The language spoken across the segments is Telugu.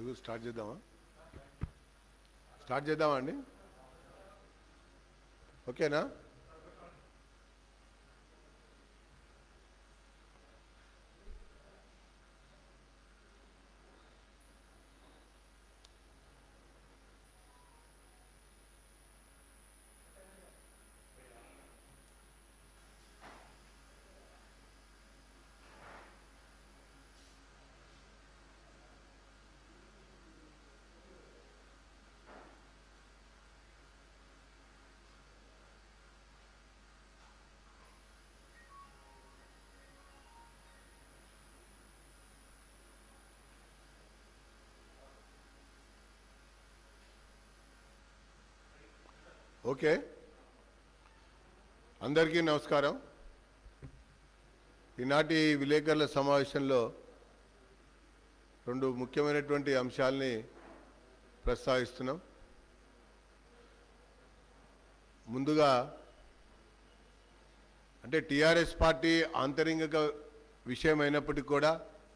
తెలుగు స్టార్ట్ చేద్దామా స్టార్ట్ చేద్దామా అండి ఓకేనా ఓకే అందరికీ నమస్కారం ఈనాటి విలేకరుల సమావేశంలో రెండు ముఖ్యమైనటువంటి అంశాలని ప్రస్తావిస్తున్నాం ముందుగా అంటే టిఆర్ఎస్ పార్టీ ఆంతరింగిక విషయం అయినప్పటికీ కూడా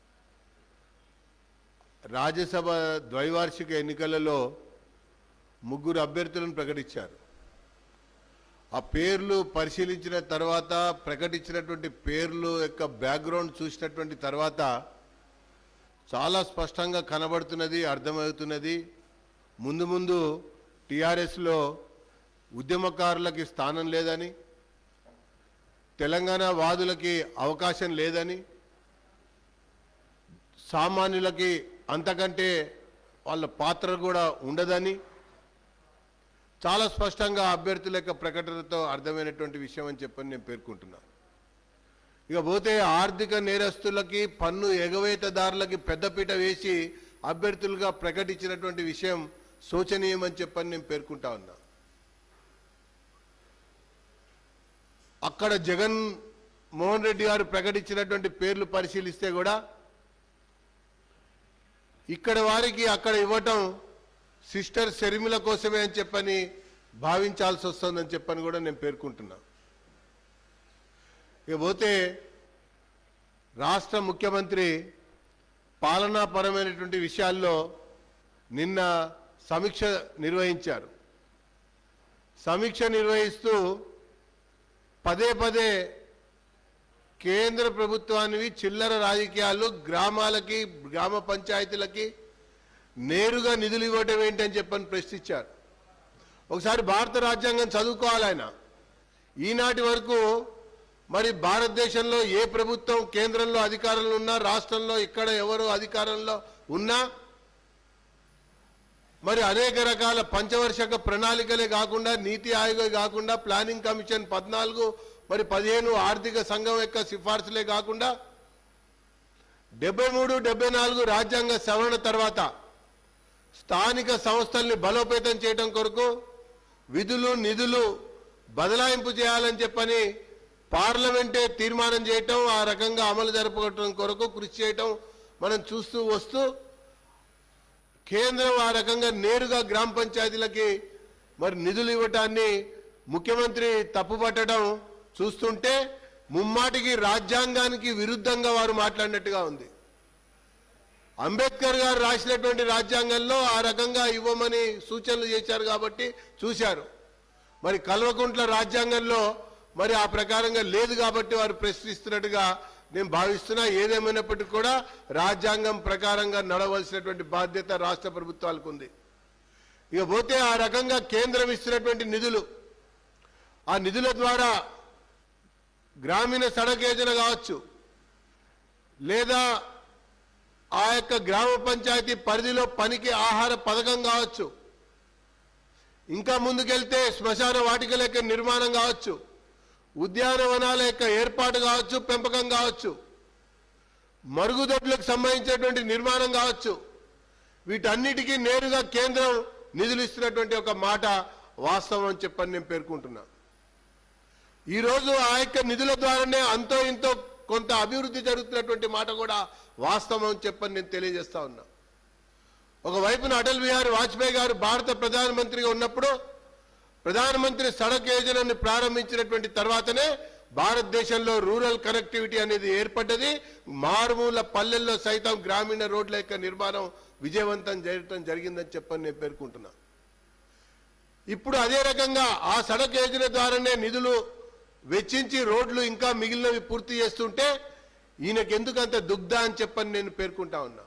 రాజ్యసభ ద్వైవార్షిక ఎన్నికలలో ముగ్గురు అభ్యర్థులను ప్రకటించారు ఆ పేర్లు పరిశీలించిన తర్వాత ప్రకటించినటువంటి పేర్లు యొక్క బ్యాక్గ్రౌండ్ చూసినటువంటి తర్వాత చాలా స్పష్టంగా కనబడుతున్నది అర్థమవుతున్నది ముందు ముందు టీఆర్ఎస్లో ఉద్యమకారులకి స్థానం లేదని తెలంగాణ వాదులకి అవకాశం లేదని సామాన్యులకి అంతకంటే వాళ్ళ పాత్ర కూడా ఉండదని చాలా స్పష్టంగా అభ్యర్థుల యొక్క ప్రకటనతో అర్థమైనటువంటి విషయం అని చెప్పని నేను పేర్కొంటున్నాను ఇక పోతే ఆర్థిక నేరస్తులకి పన్ను ఎగవేతదారులకి పెద్దపీట వేసి అభ్యర్థులుగా ప్రకటించినటువంటి విషయం శోచనీయమని చెప్పని నేను పేర్కొంటా ఉన్నా అక్కడ జగన్ మోహన్ రెడ్డి గారు ప్రకటించినటువంటి పేర్లు పరిశీలిస్తే కూడా ఇక్కడ వారికి అక్కడ ఇవ్వటం సిస్టర్ షర్మిల కోసమే అని చెప్పని భావించాల్సి వస్తుందని చెప్పని కూడా నేను పేర్కొంటున్నా ఇక పోతే రాష్ట్ర ముఖ్యమంత్రి పాలనాపరమైనటువంటి విషయాల్లో నిన్న సమీక్ష నిర్వహించారు సమీక్ష నిర్వహిస్తూ పదే పదే కేంద్ర ప్రభుత్వానివి చిల్లర రాజకీయాలు గ్రామాలకి గ్రామ పంచాయతీలకి నేరుగా నిధులు ఇవ్వటం ఏంటి అని చెప్పని ప్రశ్నించారు ఒకసారి భారత రాజ్యాంగం చదువుకోవాలి ఆయన ఈనాటి వరకు మరి భారతదేశంలో ఏ ప్రభుత్వం కేంద్రంలో అధికారంలో ఉన్నా రాష్ట్రంలో ఇక్కడ ఎవరు అధికారంలో ఉన్నా మరి అనేక రకాల పంచవర్షక ప్రణాళికలే కాకుండా నీతి ఆయోగ కాకుండా ప్లానింగ్ కమిషన్ పద్నాలుగు మరి పదిహేను ఆర్థిక సంఘం యొక్క సిఫార్సులే కాకుండా డెబ్బై మూడు డెబ్బై నాలుగు రాజ్యాంగ సవరణ తర్వాత స్థానిక సంస్థల్ని బలోపేతం చేయడం కొరకు విధులు నిధులు బదలాయింపు చేయాలని చెప్పని పార్లమెంటే తీర్మానం చేయటం ఆ రకంగా అమలు జరపడం కొరకు కృషి చేయటం మనం చూస్తూ వస్తూ కేంద్రం ఆ రకంగా నేరుగా గ్రామ పంచాయతీలకి మరి నిధులు ఇవ్వటాన్ని ముఖ్యమంత్రి తప్పుపట్టడం చూస్తుంటే ముమ్మాటికి రాజ్యాంగానికి విరుద్ధంగా వారు మాట్లాడినట్టుగా ఉంది అంబేద్కర్ గారు రాసినటువంటి రాజ్యాంగంలో ఆ రకంగా ఇవ్వమని సూచనలు చేశారు కాబట్టి చూశారు మరి కల్వకుంట్ల రాజ్యాంగంలో మరి ఆ ప్రకారంగా లేదు కాబట్టి వారు ప్రశ్నిస్తున్నట్టుగా నేను భావిస్తున్నా ఏదేమైనప్పటికీ కూడా రాజ్యాంగం ప్రకారంగా నడవలసినటువంటి బాధ్యత రాష్ట్ర ప్రభుత్వాలకు ఉంది ఇక పోతే ఆ రకంగా కేంద్రం ఇస్తున్నటువంటి నిధులు ఆ నిధుల ద్వారా గ్రామీణ సడక్ యోజన కావచ్చు లేదా ఆ యొక్క గ్రామ పంచాయతీ పరిధిలో పనికి ఆహార పథకం కావచ్చు ఇంకా ముందుకెళ్తే శ్మశాన వాటికల యొక్క నిర్మాణం కావచ్చు ఉద్యానవనాల యొక్క ఏర్పాటు కావచ్చు పెంపకం కావచ్చు మరుగుదొడ్లకు సంబంధించినటువంటి నిర్మాణం కావచ్చు వీటన్నిటికీ నేరుగా కేంద్రం నిధులు ఇస్తున్నటువంటి ఒక మాట వాస్తవం అని చెప్పని నేను పేర్కొంటున్నా ఈరోజు ఆ యొక్క నిధుల ద్వారానే అంతో ఇంతో కొంత అభివృద్ధి జరుగుతున్నటువంటి మాట కూడా వాస్తవం అని చెప్పని నేను తెలియజేస్తా ఉన్నా ఒకవైపున అటల్ బిహారీ వాజ్పేయి గారు భారత ప్రధానమంత్రిగా ఉన్నప్పుడు ప్రధానమంత్రి సడక్ యోజనని ప్రారంభించినటువంటి తర్వాతనే భారతదేశంలో రూరల్ కనెక్టివిటీ అనేది ఏర్పడ్డది మారుమూల పల్లెల్లో సైతం గ్రామీణ రోడ్ల యొక్క నిర్మాణం విజయవంతం చేయడం జరిగిందని చెప్పని నేను పేర్కొంటున్నా ఇప్పుడు అదే రకంగా ఆ సడక్ యోజన ద్వారానే నిధులు వెచ్చించి రోడ్లు ఇంకా మిగిలినవి పూర్తి చేస్తుంటే ఈయనకి ఎందుకంత దుగ్ధ అని చెప్పని నేను పేర్కొంటా ఉన్నా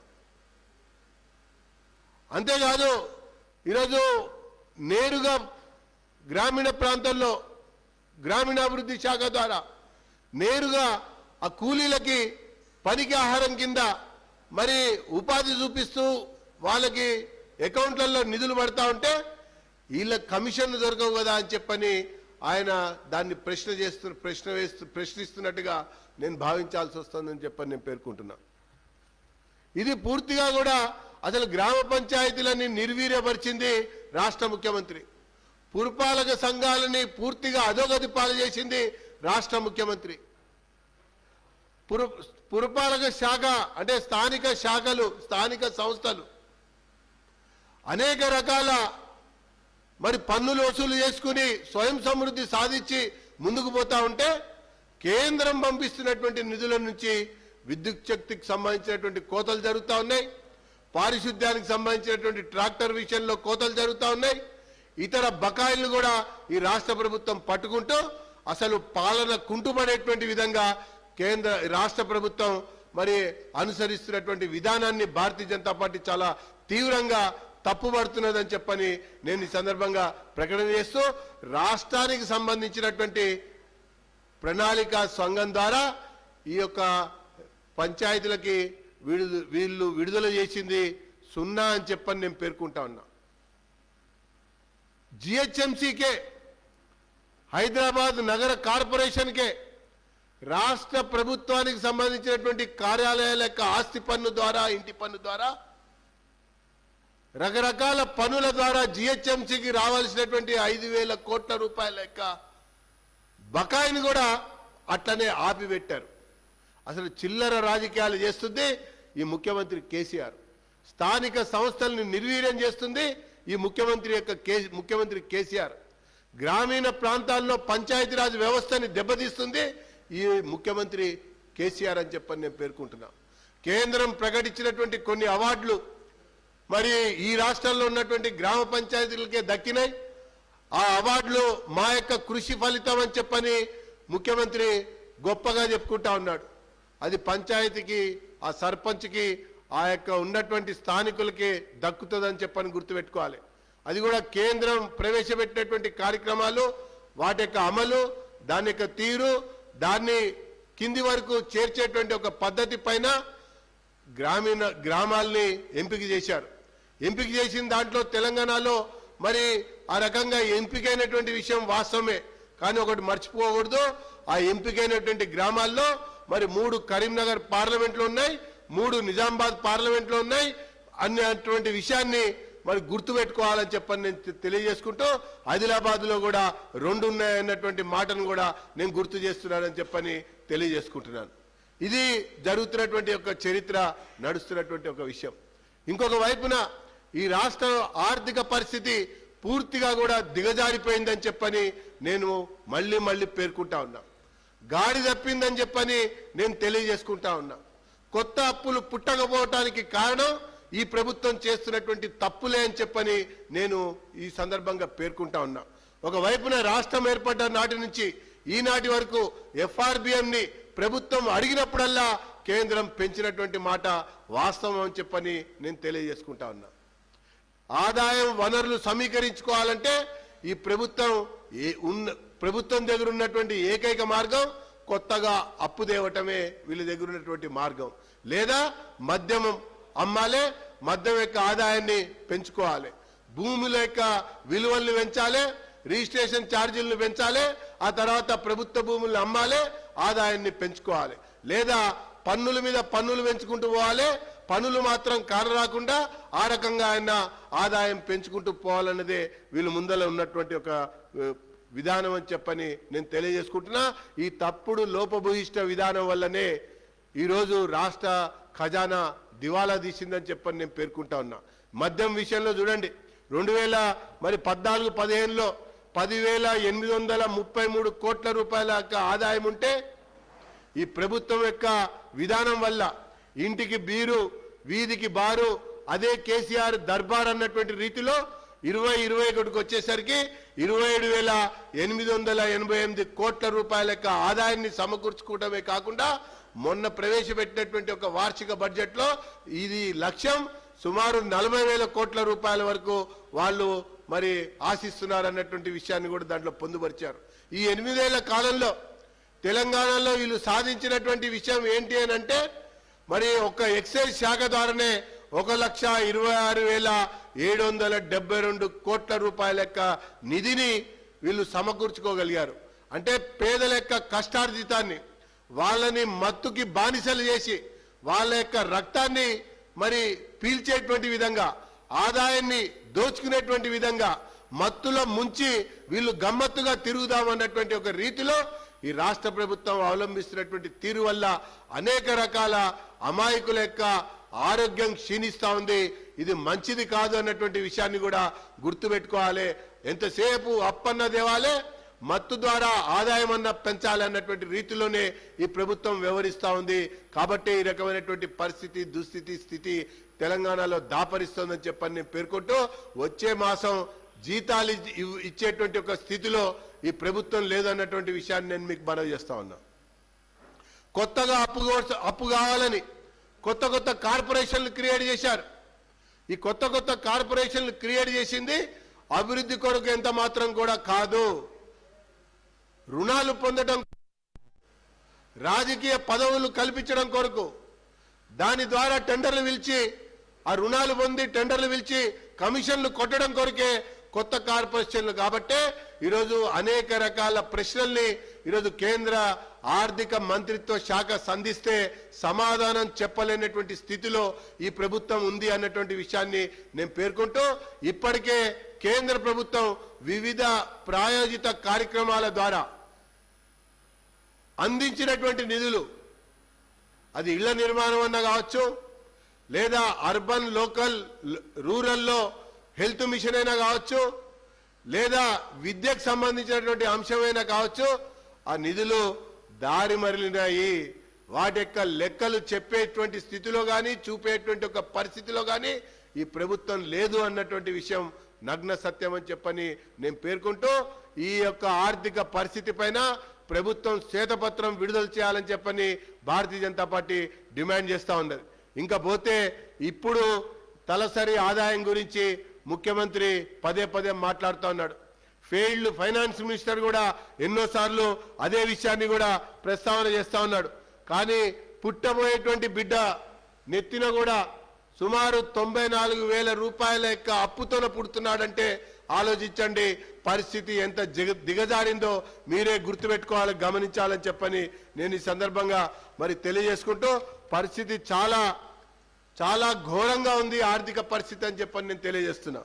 అంతేకాదు ఈరోజు నేరుగా గ్రామీణ ప్రాంతాల్లో గ్రామీణాభివృద్ధి శాఖ ద్వారా నేరుగా ఆ కూలీలకి పనికి ఆహారం కింద మరి ఉపాధి చూపిస్తూ వాళ్ళకి అకౌంట్లలో నిధులు పడతా ఉంటే వీళ్ళ కమిషన్లు దొరకవు కదా అని చెప్పని ఆయన దాన్ని ప్రశ్న చేస్తూ ప్రశ్న వేస్తూ ప్రశ్నిస్తున్నట్టుగా నేను భావించాల్సి వస్తుందని చెప్పని నేను పేర్కొంటున్నా ఇది పూర్తిగా కూడా అసలు గ్రామ పంచాయతీలని నిర్వీర్యపరిచింది రాష్ట్ర ముఖ్యమంత్రి పురపాలక సంఘాలని పూర్తిగా అధోగతి పాలు చేసింది రాష్ట్ర ముఖ్యమంత్రి పుర పురపాలక శాఖ అంటే స్థానిక శాఖలు స్థానిక సంస్థలు అనేక రకాల మరి పన్నులు వసూలు చేసుకుని స్వయం సమృద్ధి సాధించి ముందుకు పోతా ఉంటే కేంద్రం పంపిస్తున్నటువంటి నిధుల నుంచి విద్యుత్ శక్తికి సంబంధించినటువంటి కోతలు జరుగుతూ ఉన్నాయి పారిశుద్ధ్యానికి సంబంధించినటువంటి ట్రాక్టర్ విషయంలో కోతలు జరుగుతూ ఉన్నాయి ఇతర బకాయిలు కూడా ఈ రాష్ట్ర ప్రభుత్వం పట్టుకుంటూ అసలు పాలన కుంటుపడేటువంటి విధంగా కేంద్ర రాష్ట్ర ప్రభుత్వం మరి అనుసరిస్తున్నటువంటి విధానాన్ని భారతీయ జనతా పార్టీ చాలా తీవ్రంగా తప్పుపడుతున్నదని చెప్పని నేను ఈ సందర్భంగా ప్రకటన చేస్తూ రాష్ట్రానికి సంబంధించినటువంటి ప్రణాళిక సంఘం ద్వారా ఈ యొక్క పంచాయతీలకి విడుదల వీళ్ళు విడుదల చేసింది సున్నా అని చెప్పని నేను పేర్కొంటా ఉన్నా జిహెచ్ఎంసీకే హైదరాబాద్ నగర కార్పొరేషన్కే రాష్ట్ర ప్రభుత్వానికి సంబంధించినటువంటి కార్యాలయాల యొక్క ఆస్తి పన్ను ద్వారా ఇంటి పన్ను ద్వారా రకరకాల పనుల ద్వారా జిహెచ్ఎంసీకి రావాల్సినటువంటి ఐదు వేల కోట్ల రూపాయల యొక్క బకాయిని కూడా అట్లనే ఆపిపెట్టారు అసలు చిల్లర రాజకీయాలు చేస్తుంది ఈ ముఖ్యమంత్రి కేసీఆర్ స్థానిక సంస్థల్ని నిర్వీర్యం చేస్తుంది ఈ ముఖ్యమంత్రి యొక్క కే ముఖ్యమంత్రి కేసీఆర్ గ్రామీణ ప్రాంతాల్లో పంచాయతీరాజ్ వ్యవస్థని దెబ్బతీస్తుంది ఈ ముఖ్యమంత్రి కేసీఆర్ అని చెప్పని నేను పేర్కొంటున్నా కేంద్రం ప్రకటించినటువంటి కొన్ని అవార్డులు మరి ఈ రాష్ట్రంలో ఉన్నటువంటి గ్రామ పంచాయతీలకే దక్కినాయి ఆ అవార్డులు మా యొక్క కృషి ఫలితం అని చెప్పని ముఖ్యమంత్రి గొప్పగా చెప్పుకుంటా ఉన్నాడు అది పంచాయతీకి ఆ సర్పంచ్కి ఆ యొక్క ఉన్నటువంటి స్థానికులకి దక్కుతుందని చెప్పని గుర్తుపెట్టుకోవాలి అది కూడా కేంద్రం ప్రవేశపెట్టినటువంటి కార్యక్రమాలు వాటి యొక్క అమలు దాని యొక్క తీరు దాన్ని కింది వరకు చేర్చేటువంటి ఒక పద్ధతి పైన గ్రామీణ గ్రామాల్ని ఎంపిక చేశారు ఎంపిక చేసిన దాంట్లో తెలంగాణలో మరి ఆ రకంగా ఎంపికైనటువంటి విషయం వాస్తవమే కానీ ఒకటి మర్చిపోకూడదు ఆ ఎంపికైనటువంటి గ్రామాల్లో మరి మూడు కరీంనగర్ పార్లమెంట్లో ఉన్నాయి మూడు నిజామాబాద్ పార్లమెంట్లో ఉన్నాయి అన్నటువంటి విషయాన్ని మరి గుర్తుపెట్టుకోవాలని చెప్పని నేను తె- తెలియజేసుకుంటూ ఆదిలాబాద్లో కూడా రెండు ఉన్నాయన్నటువంటి మాటను కూడా నేను గుర్తు చేస్తున్నానని చెప్పని తెలియజేసుకుంటున్నాను ఇది జరుగుతున్నటువంటి ఒక చరిత్ర నడుస్తున్నటువంటి ఒక విషయం ఇంకొక వైపున ఈ రాష్ట్ర ఆర్థిక పరిస్థితి పూర్తిగా కూడా దిగజారిపోయిందని చెప్పని నేను మళ్ళీ మళ్ళీ పేర్కొంటా ఉన్నా గాడి తప్పిందని చెప్పని నేను తెలియజేసుకుంటా ఉన్నా కొత్త అప్పులు పుట్టకపోవటానికి కారణం ఈ ప్రభుత్వం చేస్తున్నటువంటి తప్పులే అని చెప్పని నేను ఈ సందర్భంగా పేర్కొంటా ఉన్నా ఒక వైపున రాష్ట్రం ఏర్పడ్డ నాటి నుంచి ఈనాటి వరకు ఎఫ్ఆర్బిఎం ని ప్రభుత్వం అడిగినప్పుడల్లా కేంద్రం పెంచినటువంటి మాట వాస్తవం అని చెప్పని నేను తెలియజేసుకుంటా ఉన్నా ఆదాయం వనరులు సమీకరించుకోవాలంటే ఈ ప్రభుత్వం ఏ ఉన్న ప్రభుత్వం దగ్గర ఉన్నటువంటి ఏకైక మార్గం కొత్తగా అప్పు తేవటమే వీళ్ళ దగ్గర ఉన్నటువంటి మార్గం లేదా మద్యం అమ్మాలే మద్యం యొక్క ఆదాయాన్ని పెంచుకోవాలి భూముల యొక్క విలువల్ని పెంచాలి రిజిస్ట్రేషన్ ఛార్జీలను పెంచాలి ఆ తర్వాత ప్రభుత్వ భూములను అమ్మాలి ఆదాయాన్ని పెంచుకోవాలి లేదా పన్నుల మీద పన్నులు పెంచుకుంటూ పోవాలి పన్నులు మాత్రం కార రాకుండా ఆ రకంగా ఆయన ఆదాయం పెంచుకుంటూ పోవాలన్నదే వీళ్ళు ముందర ఉన్నటువంటి ఒక ఆ, విధానం అని చెప్పని నేను తెలియజేసుకుంటున్నా ఈ తప్పుడు లోపభూయిష్ట విధానం వల్లనే ఈరోజు రాష్ట్ర ఖజానా దివాలా తీసిందని చెప్పని నేను పేర్కొంటా ఉన్నా మద్యం విషయంలో చూడండి రెండు వేల మరి పద్నాలుగు పదిహేనులో పదివేల ఎనిమిది వందల ముప్పై మూడు కోట్ల రూపాయల యొక్క ఆదాయం ఉంటే ఈ ప్రభుత్వం యొక్క విధానం వల్ల ఇంటికి బీరు వీధికి బారు అదే కేసీఆర్ దర్బార్ అన్నటువంటి రీతిలో ఇరవై ఇరవై ఒకటికి వచ్చేసరికి ఇరవై ఏడు వేల ఎనిమిది వందల ఎనభై ఎనిమిది కోట్ల రూపాయల యొక్క ఆదాయాన్ని సమకూర్చుకోవడమే కాకుండా మొన్న ప్రవేశపెట్టినటువంటి ఒక వార్షిక బడ్జెట్లో ఇది లక్ష్యం సుమారు నలభై వేల కోట్ల రూపాయల వరకు వాళ్ళు మరి ఆశిస్తున్నారు అన్నటువంటి విషయాన్ని కూడా దాంట్లో పొందుపరిచారు ఈ ఎనిమిదేళ్ల కాలంలో తెలంగాణలో వీళ్ళు సాధించినటువంటి విషయం ఏంటి అని అంటే మరి ఒక ఎక్సైజ్ శాఖ ద్వారానే ఒక లక్ష ఇరవై ఆరు వేల ఏడు వందల డెబ్బై రెండు కోట్ల రూపాయల యొక్క నిధిని వీళ్ళు సమకూర్చుకోగలిగారు అంటే పేదల యొక్క కష్టార్జితాన్ని వాళ్ళని మత్తుకి బానిసలు చేసి వాళ్ళ యొక్క రక్తాన్ని మరి పీల్చేటువంటి విధంగా ఆదాయాన్ని దోచుకునేటువంటి విధంగా మత్తులో ముంచి వీళ్ళు గమ్మత్తుగా తిరుగుదామన్నటువంటి ఒక రీతిలో ఈ రాష్ట్ర ప్రభుత్వం అవలంబిస్తున్నటువంటి తీరు వల్ల అనేక రకాల అమాయకుల యొక్క ఆరోగ్యం క్షీణిస్తా ఉంది ఇది మంచిది కాదు అన్నటువంటి విషయాన్ని కూడా గుర్తుపెట్టుకోవాలి ఎంతసేపు అప్పన్న దేవాలే మత్తు ద్వారా ఆదాయం అన్న పెంచాలి అన్నటువంటి రీతిలోనే ఈ ప్రభుత్వం వ్యవహరిస్తా ఉంది కాబట్టి ఈ రకమైనటువంటి పరిస్థితి దుస్థితి స్థితి తెలంగాణలో దాపరిస్తోందని చెప్పని నేను పేర్కొంటూ వచ్చే మాసం జీతాలు ఇ- ఇవ్- ఇచ్చేటువంటి ఒక స్థితిలో ఈ ప్రభుత్వం లేదన్నటువంటి విషయాన్ని నేను మీకు మనవి చేస్తా ఉన్నా కొత్తగా అప్పు కోర్చ- అప్పు కావాలని కొత్త కొత్త కార్పొరేషన్లు క్రియేట్ చేశారు ఈ కొత్త కొత్త కార్పొరేషన్లు క్రియేట్ చేసింది అభివృద్ధి కొరకు ఎంత మాత్రం కూడా కాదు రుణాలు పొందడం రాజకీయ పదవులు కల్పించడం కొరకు దాని ద్వారా టెండర్లు పిలిచి ఆ రుణాలు పొంది టెండర్లు పిలిచి కమిషన్లు కొట్టడం కొరకే కొత్త కార్పొరేషన్లు కాబట్టే ఈరోజు అనేక రకాల ప్రశ్నల్ని ఈరోజు కేంద్ర ఆర్థిక మంత్రిత్వ శాఖ సంధిస్తే సమాధానం చెప్పలేనటువంటి స్థితిలో ఈ ప్రభుత్వం ఉంది అన్నటువంటి విషయాన్ని నేను పేర్కొంటూ ఇప్పటికే కేంద్ర ప్రభుత్వం వివిధ ప్రాయోజిత కార్యక్రమాల ద్వారా అందించినటువంటి నిధులు అది ఇళ్ల నిర్మాణం అన్న కావచ్చు లేదా అర్బన్ లోకల్ ల- రూరల్లో హెల్త్ మిషన్ అయినా కావచ్చు లేదా విద్యకు సంబంధించినటువంటి అంశమైనా కావచ్చు ఆ నిధులు దారి మరలినాయి వాటి యొక్క లెక్కలు చెప్పేటువంటి స్థితిలో కానీ చూపేటువంటి ఒక పరిస్థితిలో కానీ ఈ ప్రభుత్వం లేదు అన్నటువంటి విషయం నగ్న సత్యం అని చెప్పని నేను పేర్కొంటూ ఈ యొక్క ఆర్థిక పరిస్థితి పైన ప్రభుత్వం శ్వేతపత్రం విడుదల చేయాలని చెప్పని భారతీయ జనతా పార్టీ డిమాండ్ చేస్తా ఉన్నది ఇంకా పోతే ఇప్పుడు తలసరి ఆదాయం గురించి ముఖ్యమంత్రి పదే పదే మాట్లాడుతూ ఉన్నాడు ఫెయిల్డ్ ఫైనాన్స్ మినిస్టర్ కూడా ఎన్నోసార్లు అదే విషయాన్ని కూడా ప్రస్తావన చేస్తా ఉన్నాడు కానీ పుట్టబోయేటువంటి బిడ్డ నెత్తిన కూడా సుమారు తొంభై నాలుగు వేల రూపాయల యొక్క అప్పుతోన పుడుతున్నాడంటే ఆలోచించండి పరిస్థితి ఎంత దిగ దిగజారిందో మీరే గుర్తుపెట్టుకోవాలి గమనించాలని చెప్పని నేను ఈ సందర్భంగా మరి తెలియజేసుకుంటూ పరిస్థితి చాలా చాలా ఘోరంగా ఉంది ఆర్థిక పరిస్థితి అని చెప్పని నేను తెలియజేస్తున్నా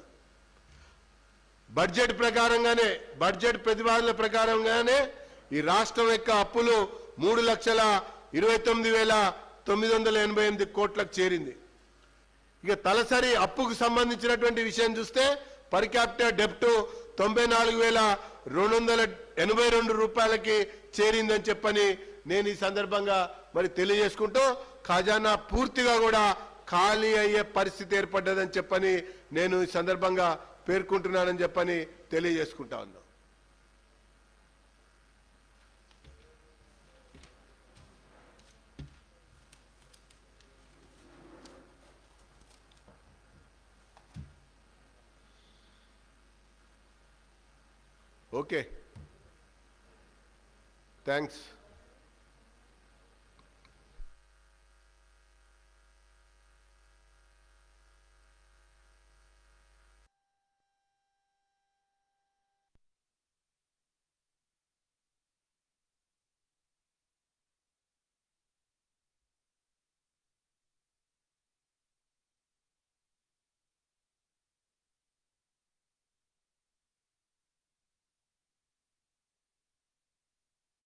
బడ్జెట్ ప్రకారంగానే బడ్జెట్ ప్రతిపాదనల ప్రకారంగానే ఈ రాష్ట్రం యొక్క అప్పులు మూడు లక్షల ఇరవై తొమ్మిది వేల తొమ్మిది వందల ఎనభై ఎనిమిది కోట్లకు చేరింది ఇక తలసరి అప్పుకు సంబంధించినటువంటి విషయం చూస్తే పర్ క్యాపిటల్ డెప్ట్ తొంభై నాలుగు వేల రెండు వందల ఎనభై రెండు రూపాయలకి చేరిందని చెప్పని నేను ఈ సందర్భంగా మరి తెలియజేసుకుంటూ ఖజానా పూర్తిగా కూడా ఖాళీ అయ్యే పరిస్థితి ఏర్పడ్డదని చెప్పని నేను ఈ సందర్భంగా పేర్కొంటున్నానని చెప్పని తెలియజేసుకుంటా ఉన్నా ఓకే థ్యాంక్స్